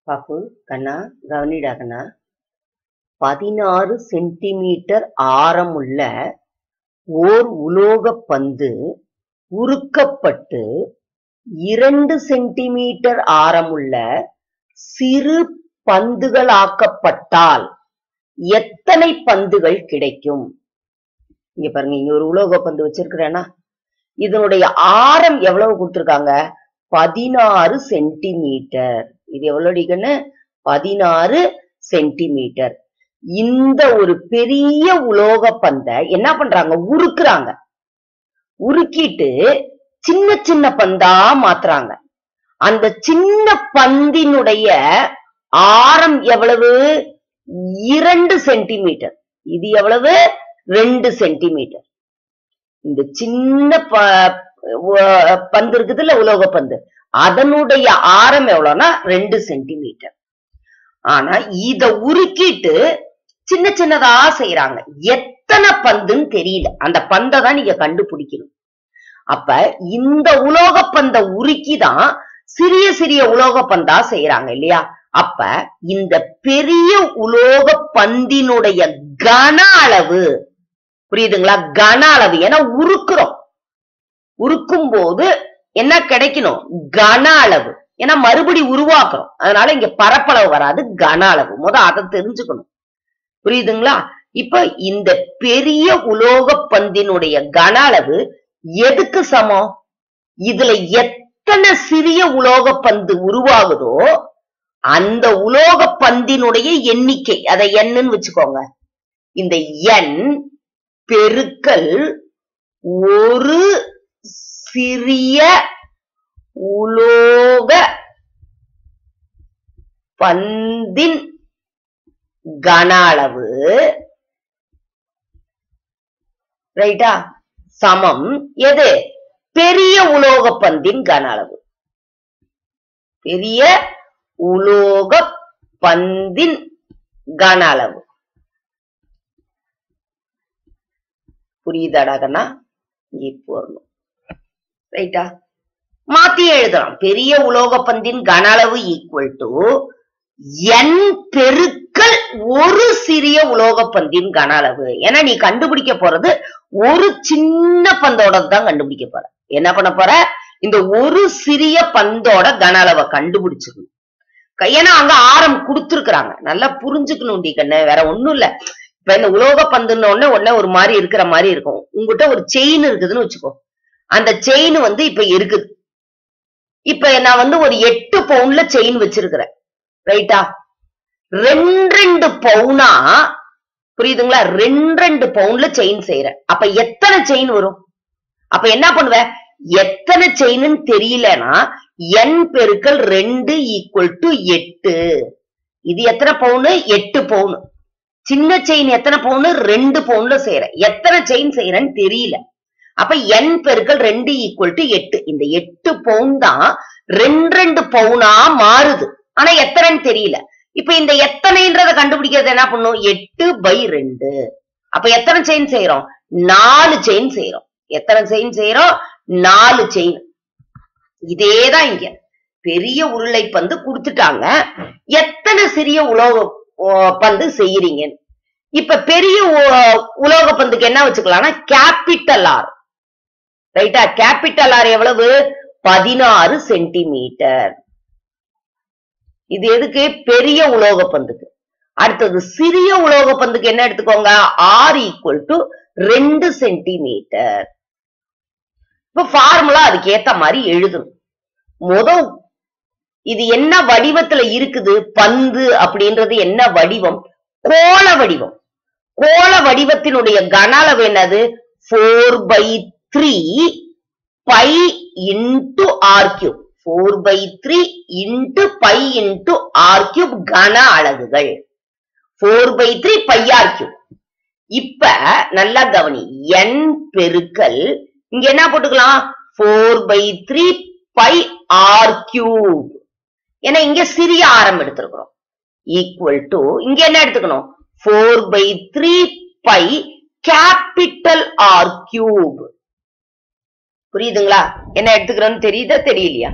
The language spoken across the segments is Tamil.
பாப்பு கண்ணா கவனிடா கண்ணா பதினாறு சென்டிமீட்டர் ஆரமுள்ள ஓர் உலோகப் பந்து உருக்கப்பட்டு இரண்டு சென்டிமீட்டர் ஆரமுள்ள சிறு பந்துகளாக்கப்பட்டால் எத்தனை பந்துகள் கிடைக்கும் இங்க பாருங்க இங்க ஒரு உலோக பந்து வச்சிருக்கிறேன்னா இதனுடைய ஆரம் எவ்வளவு கொடுத்திருக்காங்க பதினாறு சென்டிமீட்டர் இது எவ்வளவு அடிக்கன்னு பதினாறு சென்டிமீட்டர் இந்த ஒரு பெரிய உலோக பந்தை என்ன பண்றாங்க உருக்குறாங்க உருக்கிட்டு சின்ன சின்ன பந்தா மாத்துறாங்க அந்த சின்ன பந்தினுடைய ஆரம் எவ்வளவு இரண்டு சென்டிமீட்டர் இது எவ்வளவு ரெண்டு சென்டிமீட்டர் இந்த சின்ன ப- வ- பந்து இருக்குதுல்ல உலோக பந்து அதனுடைய ஆரம் எவ்வளவுனா ரெண்டு சென்டிமீட்டர் ஆனா இத உருக்கிட்டு சின்ன சின்னதா செய்யறாங்க எத்தனை பந்துன்னு தெரியல அந்த பந்தை தான் நீங்க கண்டுபிடிக்கணும் அப்ப இந்த உலோக பந்தை உருக்கிதான் சிறிய சிறிய உலோக பந்தா செய்யறாங்க இல்லையா அப்ப இந்த பெரிய உலோக பந்தினுடைய கன அளவு புரியுதுங்களா கன அளவு ஏன்னா உருக்குறோம் உருக்கும் போது என்ன கிடைக்கணும் கன அளவு ஏன்னா மறுபடி உருவாக்குறோம் அதனால இங்க பரப்பளவு வராது கன அளவு முத அதை தெரிஞ்சுக்கணும் புரியுதுங்களா இப்ப இந்த பெரிய உலோக பந்தினுடைய கன அளவு எதுக்கு சமம் இதுல எத்தனை சிறிய உலோக பந்து உருவாகுதோ அந்த உலோக பந்தினுடைய எண்ணிக்கை அதை எண்ணுன்னு வச்சுக்கோங்க இந்த எண் பெருக்கல் ஒரு சிறிய உலோக பந்தின் கன அளவு ரைட்டா சமம் எது பெரிய உலோக பந்தின் கன அளவு பெரிய உலோக பந்தின் கன அளவு புரியுதாடா கண்ணா இப்போ வரணும் ரைட்டா மாத்தி எழுதலாம் பெரிய உலோக பந்தின் கன அளவு ஈக்குவல் டு என் பெருக்கல் ஒரு சிறிய உலோக பந்தின் கன அளவு ஏன்னா நீ கண்டுபிடிக்க போறது ஒரு சின்ன பந்தோட தான் கண்டுபிடிக்க போற என்ன பண்ண போற இந்த ஒரு சிறிய பந்தோட கன அளவை கண்டுபிடிச்சிக்கணும் க- ஏன்னா அங்க ஆரம் கொடுத்துருக்காங்க நல்லா புரிஞ்சுக்கணும் டி கண்ணு வேற ஒண்ணும் இல்ல இப்ப இந்த உலோக பந்துன்ன உடனே உடனே ஒரு மாதிரி இருக்கிற மாதிரி இருக்கும் உங்ககிட்ட ஒரு செயின் இருக்குதுன்னு வச்சுக்கோ அந்த செயின் வந்து இப்ப இருக்குது இப்ப நான் வந்து ஒரு எட்டு பவுன்ல செயின் வச்சிருக்கிறேன் ரைட்டா ரெண்டு ரெண்டு பவுனா புரியுதுங்களா ரெண்டு ரெண்டு பவுன்ல செயின் செய்யறேன் அப்ப எத்தனை செயின் வரும் அப்ப என்ன பண்ணுவ எத்தனை செயின்னு தெரியலனா n பெருக்கல் ரெண்டு ஈக்குவல் டு எட்டு இது எத்தனை பவுனு எட்டு பவுனு சின்ன செயின் எத்தனை பவுனு ரெண்டு பவுன்ல செய்யறேன் எத்தனை செயின் செய்யறேன்னு தெரியல அப்ப n பெருக்கல் ரெண்டு ஈக்குவல் டு எட்டு இந்த எட்டு பவுன் தான் ரெண்டு ரெண்டு பவுனா மாறுது ஆனா எத்தனைன்னு தெரியல இப்ப இந்த எத்தனைன்றத கண்டுபிடிக்கிறது என்ன பண்ணும் எட்டு பை ரெண்டு அப்ப எத்தனை செயின் செய்யறோம் நாலு செயின் செய்யறோம் எத்தனை செயின் செய்யறோம் நாலு செயின் இதேதான் இங்க பெரிய உருளை பந்து கொடுத்துட்டாங்க எத்தனை சிறிய உலோக ஓ, பந்து செய்யறீங்க இப்ப பெரிய உ- உலோக பந்துக்கு என்ன வச்சுக்கலாம்னா கேபிட்டல் ஆர் ரைட்டா கேபிட்டல் ஆர் எவ்வளவு பதினாறு சென்டிமீட்டர் இது எதுக்கு பெரிய உலோக பந்துக்கு அடுத்தது சிறிய உலோக பந்துக்கு என்ன எடுத்துக்கோங்க ஆர் ஈக்குவல் டு ரெண்டு சென்டிமீட்டர் இப்ப ஃபார்முலா அதுக்கு ஏத்த மாதிரி எழுதணும் முதல் இது என்ன வடிவத்துல இருக்குது பந்து அப்படின்றது என்ன வடிவம் கோள வடிவம் கோள வடிவத்தினுடைய கன அளவு என்னது four by three pi into R cube four by three into pi into R cube கன அலகுகள் four by three pi R cube இப்ப நல்லா கவனி n பெருக்கல் இங்க என்ன போட்டுக்கலாம் four by three pi R cube ஏன்னா இங்க சிறிய ஆரம் எடுத்திருக்கிறோம் ஈக்குவல் டு இங்க என்ன எடுத்துக்கணும் four by three pi capital R cube புரியுதுங்களா என்ன எடுத்துக்கிறோம்னு தெரியுதா தெரியலையா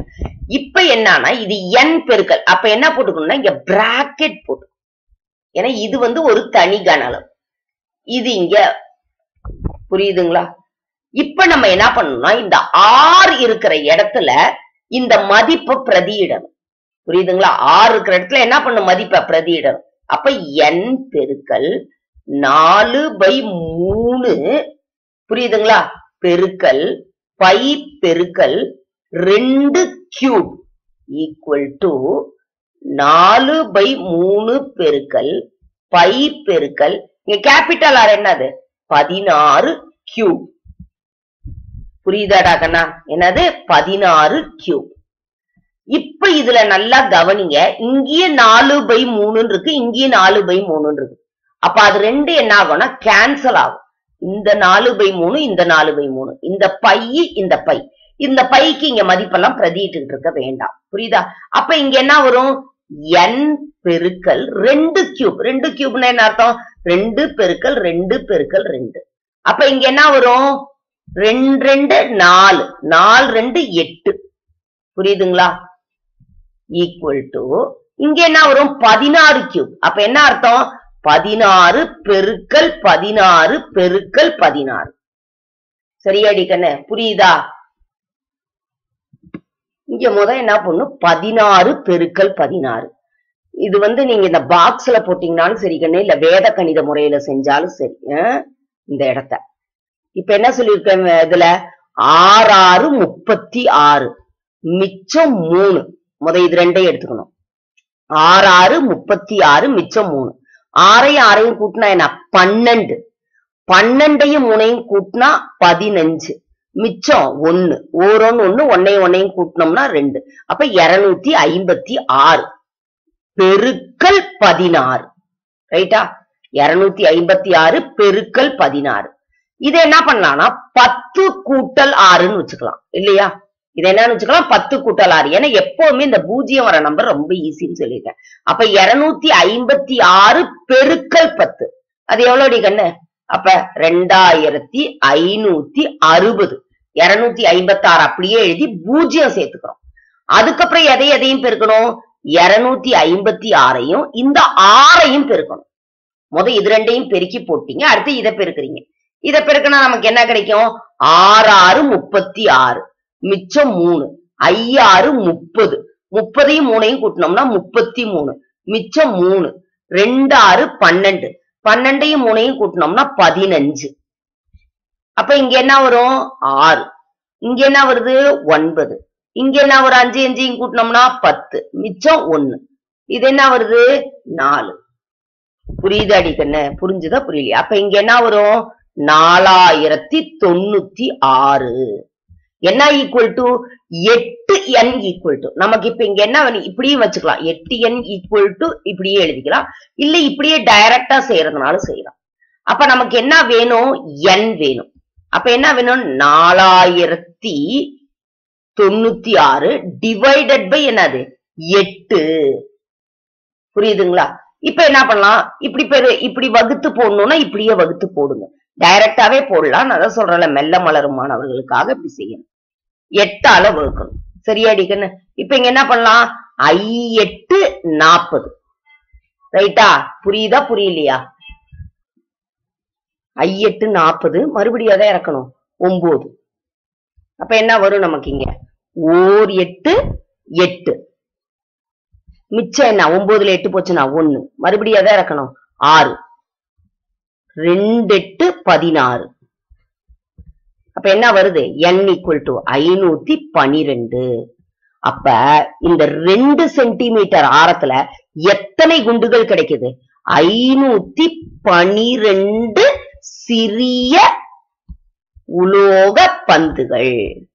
இப்ப என்னன்னா இது n பெருக்கல் அப்ப என்ன போட்டுக்கணும்னா இங்க பிராக்கெட் போட்டு ஏன்னா இது வந்து ஒரு தனி கன அளவு இது இங்க புரியுதுங்களா இப்ப நம்ம என்ன பண்ணணும்னா இந்த ஆர் இருக்கிற இடத்துல இந்த மதிப்பை பிரதியிடணும் புரியுதுங்களா ஆர் இருக்கிற இடத்துல என்ன பண்ணும் மதிப்பை பிரதியிடணும் அப்ப n பெருக்கல் நாலு பை மூணு புரியுதுங்களா பெருக்கல் பை பெருக்கல் ரெண்டு கியூப் ஈக்குவல் டு நாலு பை மூணு பெருக்கல் பை பெருக்கல் இங்க கேபிட்டல் ஆர் என்னது பதினாறு கியூப் புரியுதாடா கண்ணா என்னது பதினாறு கியூப் இப்ப இதுல நல்லா கவனிங்க இங்கேயே நாலு பை மூணுன்னு இருக்கு இங்கேயே நாலு பை மூணுன்னு இருக்கு அப்ப அது ரெண்டு என்ன ஆகும்னா கேன்சல் ஆகும் இந்த நாலு பை மூணு இந்த நாலு பை மூணு இந்த பை இந்த பை இந்த பைக்கு இங்க மதிப்பெல்லாம் பிரதிட்டு இருக்க வேண்டாம் புரியுதா அப்ப இங்க என்ன வரும் n பெருக்கல் ரெண்டு கியூப் ரெண்டு கியூப்னா என்ன அர்த்தம் ரெண்டு பெருக்கல் ரெண்டு பெருக்கல் ரெண்டு அப்ப இங்க என்ன வரும் ரெண்டு ரெண்டு நாலு நாலு ரெண்டு எட்டு புரியுதுங்களா ஈக்குவல் டு இங்க என்ன வரும் பதினாறு கியூப் அப்ப என்ன அர்த்தம் பதினாறு பெருக்கல் பதினாறு பெருக்கல் பதினாறு சரியாடி கண்ணு புரியுதா இங்க முத என்ன பண்ணும் பதினாறு பெருக்கல் பதினாறு இது வந்து நீங்க இந்த பாக்ஸ்ல போட்டீங்கன்னாலும் சரி கண்ணு இல்ல வேத கணித முறையில செஞ்சாலும் சரி அஹ், இந்த இடத்த இப்ப என்ன சொல்லியிருக்கேன் இதுல ஆறு ஆறு முப்பத்தி ஆறு மிச்சம் மூணு முத இது ரெண்டையும் எடுத்துக்கணும் ஆறு ஆறு முப்பத்தி ஆறு மிச்சம் மூணு ஆறையும் ஆறையும் கூட்டினா என்ன பன்னெண்டு பன்னெண்டையும் மூணையும் கூட்டினா பதினஞ்சு மிச்சம் ஒண்ணு ஓரோன்னு ஒண்ணு ஒன்னையும் ஒன்னையும் கூட்டினோம்னா ரெண்டு அப்ப இருநூத்தி ஐம்பத்தி ஆறு பெருக்கல் பதினாறு ரைட்டா இருநூத்தி ஐம்பத்தி ஆறு பெருக்கல் பதினாறு இதை என்ன பண்ணலாம்னா பத்து கூட்டல் ஆறுன்னு வச்சுக்கலாம் இல்லையா இது என்னன்னு வச்சுக்கலாம் பத்து கூட்டல் ஆறு ஏன்னா எப்பவுமே இந்த பூஜ்ஜியம் வர நம்பர் ரொம்ப ஈஸின்னு சொல்லியிருக்கேன் அப்ப இருநூத்தி ஐம்பத்தி ஆறு பெருக்கல் பத்து அது எவ்வளோடி கண்ணு அப்ப ரெண்டாயிரத்தி ஐநூத்தி அறுபது இருநூத்தி ஐம்பத்தி ஆறு அப்படியே எழுதி பூஜ்ஜியம் சேர்த்துக்கிறோம் அதுக்கப்புறம் எதை எதையும் பெருக்கணும் இருநூத்தி ஐம்பத்தி ஆறையும் இந்த ஆறையும் பெருக்கணும் முத இது ரெண்டையும் பெருக்கி போட்டீங்க அடுத்து இதை பெருக்குறீங்க இதை பெருக்கினா நமக்கு என்ன கிடைக்கும் ஆறு ஆறு முப்பத்தி ஆறு மிச்சம் மூணு ஐயாறு முப்பது முப்பதையும் மூணையும் கூட்டினோம்னா முப்பத்தி மூணு மிச்சம் மூணு ரெண்டு ஆறு பன்னெண்டு பன்னெண்டையும் மூணையும் கூட்டினோம்னா பதினஞ்சு அப்ப இங்க என்ன வரும் ஆறு இங்க என்ன வருது ஒன்பது இங்க என்ன ஒரு அஞ்சு அஞ்சையும் கூட்டினோம்னா பத்து மிச்சம் ஒண்ணு இது என்ன வருது நாலு புரியுது அடிக்கண்ணு புரிஞ்சுதா புரியலையா அப்ப இங்க என்ன வரும் நாலாயிரத்தி தொண்ணூத்தி ஆறு என்ன ஈக்குவல் டு எட்டு என் ஈக்குவல் டு நமக்கு இப்ப இங்க என்ன வேணும் இப்படியும் வச்சுக்கலாம் எட்டு என் ஈக்குவல் டு இப்படியே எழுதிக்கலாம் இல்ல இப்படியே டைரக்டா செய்யறதுனாலும் செய்யலாம் அப்ப நமக்கு என்ன வேணும் என் வேணும் அப்ப என்ன வேணும் நாலாயிரத்தி தொண்ணூத்தி ஆறு டிவைடட் பை என்னது எட்டு புரியுதுங்களா இப்ப என்ன பண்ணலாம் இப்படி பெரு இப்படி வகுத்து போடணும்னா இப்படியே வகுத்து போடுங்க டைரக்டாவே போடலாம் நான் தான் சொல்றேன்ல மெல்ல மலரும் மாணவர்களுக்காக இப்படி செய்யணும் எட்டால வகுக்கணும் சரியாடி கண்ணு இப்ப இங்க என்ன பண்ணலாம் ஐ எட்டு நாற்பது ரைட்டா புரியுதா புரியலையா ஐ எட்டு நாற்பது மறுபடியும் அதை இறக்கணும் ஒன்பது அப்ப என்ன வரும் நமக்கு இங்க ஓர் எட்டு எட்டு மிச்சம் என்ன ஒன்பதுல எட்டு போச்சுன்னா ஒண்ணு மறுபடியும் எதை இறக்கணும் ஆறு ரெண்டு எட்டு பதினாறு அப்ப என்ன வருது n ஈக்குவல் டு ஐநூத்தி பனிரெண்டு அப்ப இந்த ரெண்டு சென்டிமீட்டர் ஆரத்துல எத்தனை குண்டுகள் கிடைக்குது ஐநூத்தி பனிரெண்டு சிறிய உலோக பந்துகள்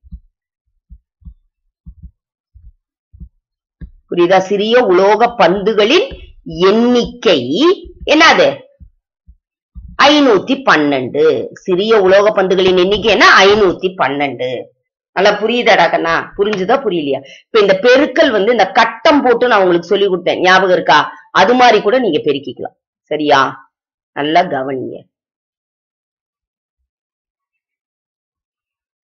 புரியுதா சிறிய உலோக பந்துகளின் எண்ணிக்கை என்னது ஐநூத்தி பன்னெண்டு சிறிய உலோக பந்துகளின் எண்ணிக்கை என்ன ஐநூத்தி பன்னெண்டு நல்லா புரியுதாடா கண்ணா புரிஞ்சுதா புரியலையா இப்ப இந்த பெருக்கல் வந்து இந்த கட்டம் போட்டு நான் உங்களுக்கு சொல்லி கொடுத்தேன் ஞாபகம் இருக்கா அது மாதிரி கூட நீங்க பெருக்கிக்கலாம் சரியா நல்லா கவனிங்க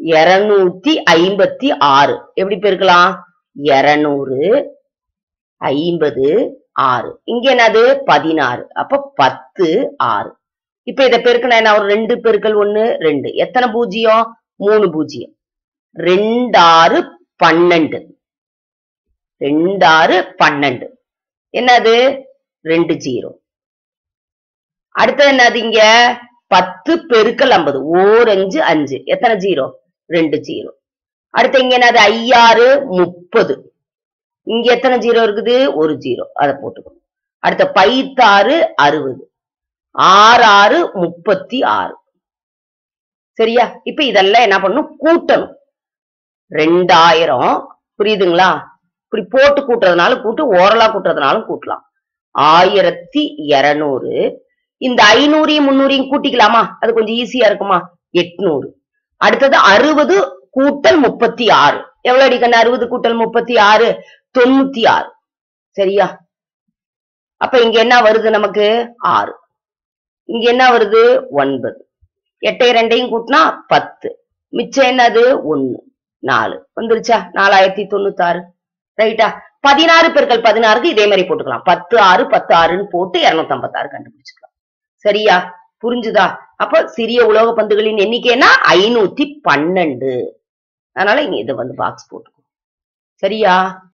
இருநூத்தி ஐம்பத்தி ஆறு எப்படி பெருக்கலாம் இருநூறு ஐம்பது ஆறு இங்க என்னது பதினாறு அப்ப பத்து ஆறு இப்ப இத பெருக்கணும் என்ன ஒரு ரெண்டு பெருக்கல் ஒண்ணு ரெண்டு எத்தனை பூஜ்ஜியம் மூணு பூஜ்ஜியம் ரெண்டாறு பன்னெண்டு ரெண்டாறு பன்னெண்டு என்னது ரெண்டு ஜீரோ அடுத்தது என்னது இங்க பத்து பெருக்கல் ஐம்பது ஓர் அஞ்சு அஞ்சு எத்தனை ஜீரோ ரெண்டு ஜீரோ அடுத்து இங்க என்னது ஐயாறு முப்பது இங்க எத்தனை ஜீரோ இருக்குது ஒரு ஜீரோ அதை போட்டுக்கணும் அடுத்த பைத்தாறு அறுபது ஆறு ஆறு முப்பத்தி ஆறு சரியா இப்ப இதெல்லாம் என்ன பண்ணணும் கூட்டணும் ரெண்டாயிரம் புரியுதுங்களா இப்படி போட்டு கூட்டுறதுனால கூட்டு ஓரலா கூட்டுறதுனாலும் கூட்டலாம் ஆயிரத்தி இருநூறு இந்த ஐநூறையும் முன்னூறையும் கூட்டிக்கலாமா அது கொஞ்சம் ஈஸியா இருக்குமா எட்நூறு அடுத்தது அறுபது கூட்டல் முப்பத்தி ஆறு எவ்வளவு அடிக்கணும் அறுபது கூட்டல் முப்பத்தி ஆறு தொண்ணூத்தி ஆறு சரியா அப்ப இங்க என்ன வருது நமக்கு ஆறு இங்க என்ன வருது ஒன்பது எட்டை ரெண்டையும் கூட்டினா பத்து மிச்சம் என்னது ஒண்ணு நாலு வந்துருச்சா நாலாயிரத்தி தொண்ணூத்தி ஆறு ரைட்டா பதினாறு பெருக்கல் பதினாறுக்கு இதே மாதிரி போட்டுக்கலாம் பத்து ஆறு பத்து ஆறுன்னு போட்டு இருநூத்தி ஐம்பத்தாறு கண்டுபிடிச்சுக்கலாம் சரியா புரிஞ்சுதா அப்ப சிறிய உலோக பந்துகளின் எண்ணிக்கைன்னா ஐநூத்தி பன்னெண்டு அதனால இங்க இதை வந்து பாக்ஸ் போட்டுக்கோ சரியா